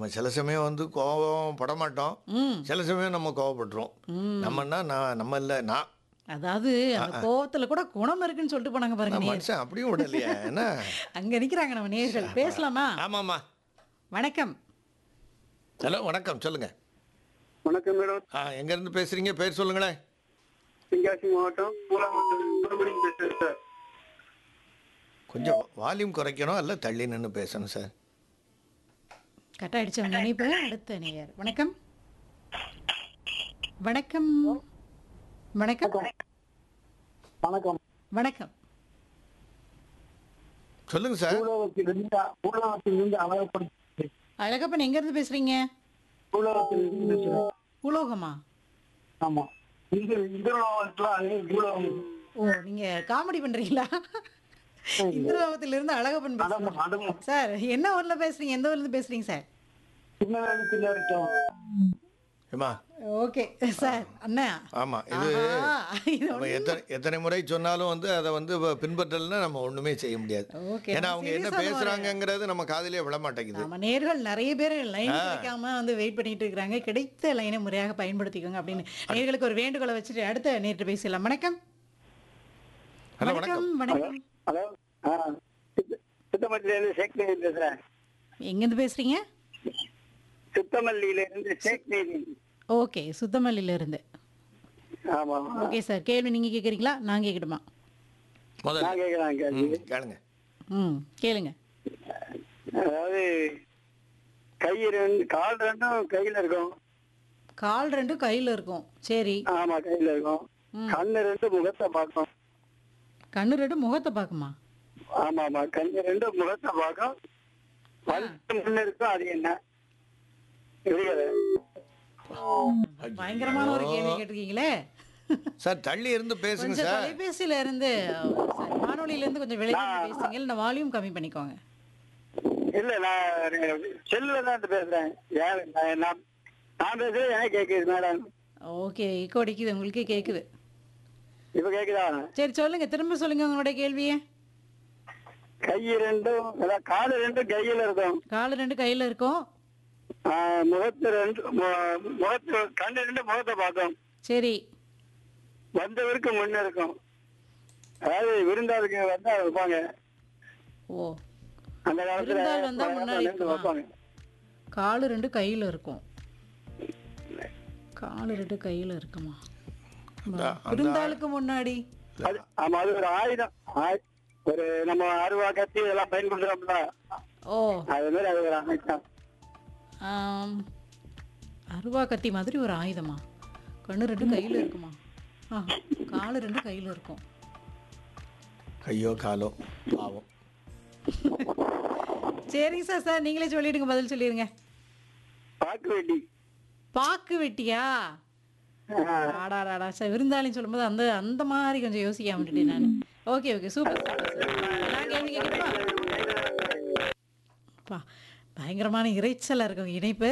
நம்ம சில சமயம் வந்து கோபம் பட மாட்டோம் ம் சில சமயம் நம்ம கோவப்படுறோம் ம் நம்மன்னா நான் நம்ம இல்லை நான் அதாவது அந்த கோவத்துல கூட குணம் இருக்குன்னு சொல்லிட்டு போனாங்க பாருங்க நான் நேர். மனுஷன் அப்படியும் விடலையா என்ன அங்க நிக்கிறாங்க நம்ம நேர்கள் பேசலாமா ஆமாம்மா வணக்கம் ஹலோ வணக்கம் சொல்லுங்க வணக்கம் மேடம் ஆ எங்கேருந்து பேசுறீங்க பேர் சொல்லுங்களேன் தென்காசி மாவட்டம் பூலாவட்டம் சுப்பிரமணியம் பேசுறேன் சார் கொஞ்சம் வால்யூம் குறைக்கணும் அல்ல தள்ளி நின்று பேசணும் சார் கட் ஆயிடுச்சு அவங்க நினைப்பு அடுத்த நேயர் வணக்கம் வணக்கம் வணக்கம் வணக்கம் வணக்கம் சொல்லுங்க சார் பூலோகத்திலிருந்து பூலோகத்திலிருந்து அழகப்படுத்தி அழகப்பன் எங்க இருந்து பேசுறீங்க பூலோகத்திலிருந்து பேசுறேன் உலோகமா ஆமா இந்த இந்திரலோகத்துல அங்கே பூலோகம் ஓ நீங்க காமெடி பண்றீங்களா இந்திரலோகத்திலிருந்து அழகப்பன் அடமு பேசுறேன் அடமு சார் என்ன ஊர்ல பேசுறீங்க எந்த ஊர்ல இருந்து பேசுறீங்க சார் சின்னவேலி பிள்ளையாரிட்டம் ஏமா ஓகே சார் அண்ணா ஆமாம் இது ஆஹா, இது நம்ம எத்தனை எத்தனை முறை சொன்னாலும் வந்து அதை வந்து வ- பின்பற்றலைன்னா நம்ம ஒன்றுமே செய்ய முடியாது ஓகே ஏன்னா அவங்க என்ன serious ஆ ஒரு- பேசுறாங்கங்கிறது நம்ம காதிலே விழ மாட்டேங்குது நம்ம நேர்கள் நிறைய பேர் லைன் கிடைக்காம வந்து வெயிட் பண்ணிட்டு இருக்காங்க கிடைத்த லைனை முறையாக பயன்படுத்திக்கோங்க அப்படின்னு நேர்களுக்கு ஒரு வேண்டுகோளை வச்சுட்டு அடுத்த நேற்று பேசலாம் வணக்கம் ஹலோ வணக்கம் வணக்கம் வணக்கம் ஹலோ ஆ சித்த- சித்தமல்லியிலிருந்து ஷேக் நேரி பேசுறேன் எங்கேருந்து பேசுறீங்க சித்தமல்லியிலிருந்து ஷேக் நேரி ஓகே சுத்தமல்லியில இருந்து ஆமா ஓகே சார் கேள்வி நீங்க கேக்குறீங்களா நான் கேட்கட்டுமா முதல்ல நான் கேட்கிறேன் கேள்வி ம், கேளுங்க ம் கேளுங்க அதாவது கை ரெண்டு கால் ரெண்டும் கையில இருக்கும் கால் ரெண்டும் கையில இருக்கும் சரி ஆமா கையில இருக்கும் கண்ணு ரெண்டு முகத்தை பார்க்கும் கண்ணு ரெண்டும் முகத்தை பார்க்குமா ஆமா ஆமா கண்ணு ரெண்டு முகத்தை பார்க்கும் வலது முன்ன இருக்கும் அது என்ன புரியல பயங்கரமான ஒரு கேள்வி கேட்டிருக்கீங்களே சார் தள்ளி இருந்து பேசுங்க கொஞ்சம் சார் தொலைபேசியில இருந்து சாரி வானொலியில இருந்து கொஞ்சம் விலகி பேசுங்க இல்லை வால்யூம் கம்மி பண்ணிக்கோங்க இல்ல நான் செல்லுல தான் இருந்து பேசுறேன் ஏன் நான் நான் நான் பேசுறேன் ஏன் கேக்குது மேடம் ஓகே ஈக்கோ அடிக்குது உங்களுக்கே கேக்குது இப்ப கேக்குதா சரி சொல்லுங்க திரும்ப சொல்லுங்க உங்களுடைய கேள்வியை கை ரெண்டும் அதான் காலு ரெண்டும் கையில இருக்கும் கால் ரெண்டு கையில இருக்கும் ஆ, முகத்து ரெண்டு மு- முகத்து கண்ணு ரெண்டு முகத்தை பார்க்கும் சரி வந்தவருக்கு முன்ன இருக்கும் அதாவது விருந்தாளுக்கு வந்தா வைப்பாங்க ஓ அந்த காலத்துல விருந்தாள் வந்தா முன்னாடி நின்று வைப்பாங்க கால் ரெண்டு கையில இருக்கும் கால் ரெண்டு கையில இருக்குமா அந்த- அந்த- விருந்தாளுக்கு முன்னாடி அது ஆமா அது ஒரு ஆயுதம் ஆயு- ஒரு நம்ம அருவா கத்தி இதெல்லாம் பயன்படுத்துறோம்ல ஓ அது மாதிரி அது ஒரு ஆயுதம் ஆம், அருவா கத்தி மாதிரி ஒரு ஆயுதமா கண்ணு ரெண்டு கையில இருக்குமா ஆ கால் ரெண்டு கையில இருக்கும் கையோ காலோ பாவம் சரிங்க சார் சார் நீங்களே சொல்லிடுங்க பதில் சொல்லிடுங்க பாக்கு வெட்டி பாக்கு வெட்டியா ஆடாடாடா சார் விருந்தாளின்னு சொல்லும்போது அந்த அந்த மாதிரி கொஞ்சம் யோசிக்காம விட்டுட்டேன் நான் okay okay super super sir நான் கேள்வி கேட்கணுமா அப்பா பயங்கரமான இறைச்சலா இருக்கும் இணைப்பு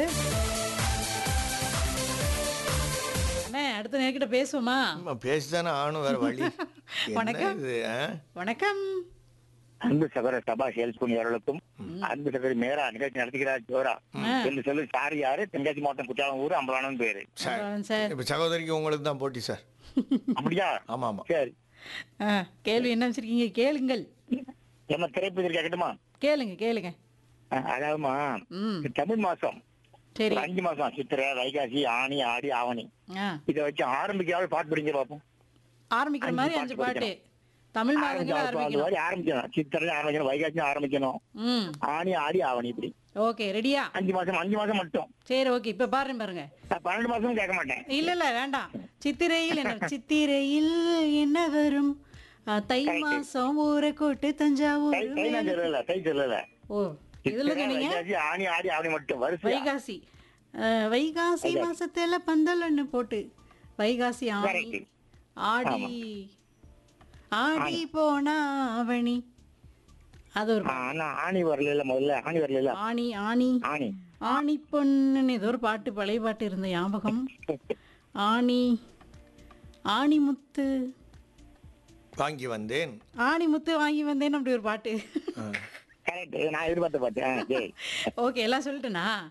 அண்ணே அடுத்த நேர்கிட்ட பேசுவோமா நம்ம பேசிதானே ஆகணும் வேற வழி என்ன வணக்கம். இது ஆ? வணக்கம் அன்பு சகோதர சபா சேல்ஸ் அவர்களுக்கும் அன்பு சகோதரி மேரா நிகழ்ச்சி நடத்துகிறார் ஜோரா என்று சொல்லி சார் யாரு தென்காசி மாவட்டம் குற்றாலம் ஊர் அம்பலானம் பேரு சார் சார் இப்போ சகோதரிக்கு உங்களுக்கு தான் போட்டி சார் அப்படியா ஆமாம் ஆமாம் சரி ஆ, கேள்வி என்ன வச்சிருக்கீங்க கேளுங்கள் நம்ம திரைப்பதில் கேட்கட்டுமா கேளுங்க கேளுங்க அஹ், அதாவதுமா ம் இந்த தமிழ் மாசம் சரி ஒரு அஞ்சு மாசம் சித்திரை வைகாசி ஆனி ஆடி ஆவணி ஆ இதை வச்சு ஆரம்பிக்காமல் பாட்டு படிங்க பார்ப்போம் ஆரம்பிக்கிற அஞ்சு மாதிரி பாட்டு அஞ்சு பாட்டு தமிழ் மாதங்கள் ஆரம்பிச்சு அது ஆரம்பிக்கணும் மாதிரி ஆரம்பிக்கணும் சித்திரை ஆரம்பிக்கணும் வைகாசி ஆரம்பிக்கணும் ம் ஆனி ஆடி ஆவணி இப்படி ஓகே ரெடியா அஞ்சு மாசம் அஞ்சு மாசம் மட்டும் சரி ஓகே இப்ப பாருங்க பாருங்க நான் பன்னெண்டு மாசமும் கேட்க மாட்டேன் இல்ல இல்ல வேண்டாம் சித்திரையில் என்ன சித்திரையில் என்ன வரும் ஆ, தை மாசம் ஊரை கோட்டு தஞ்சாவூர் தை தை நான் சொல்லல தை சொல்லல ஓ இதுல சித்திரை, சொன்னீங்க வைகாசி ஆனி ஆடி ஆவணி மட்டும் வரிசை வைகாசி ஆ, வைகாசி மாசத்துல பந்தல் ஒண்ணு போட்டு வைகாசி ஆணி Correct. ஆடி ஆடி போனா ஆவணி அது ஒரு ஆனா ஆணி வரல முதல்ல ஆணி வரல ஆணி ஆணி ஆணி ஆணி பொண்ணுன்னு ஏதோ ஒரு பாட்டு பழைய பாட்டு இருந்த ஞாபகம் ஆணி ஆணிமுத்து வாங்கி வந்தேன் ஆணிமுத்து வாங்கி வந்தேன் அப்படி ஒரு பாட்டு ஆ. கரெக்ட் நான் எதிர்பார்த்த பார்த்தேன் சரி ஓகே எல்லாம் சொல்லிட்டேனா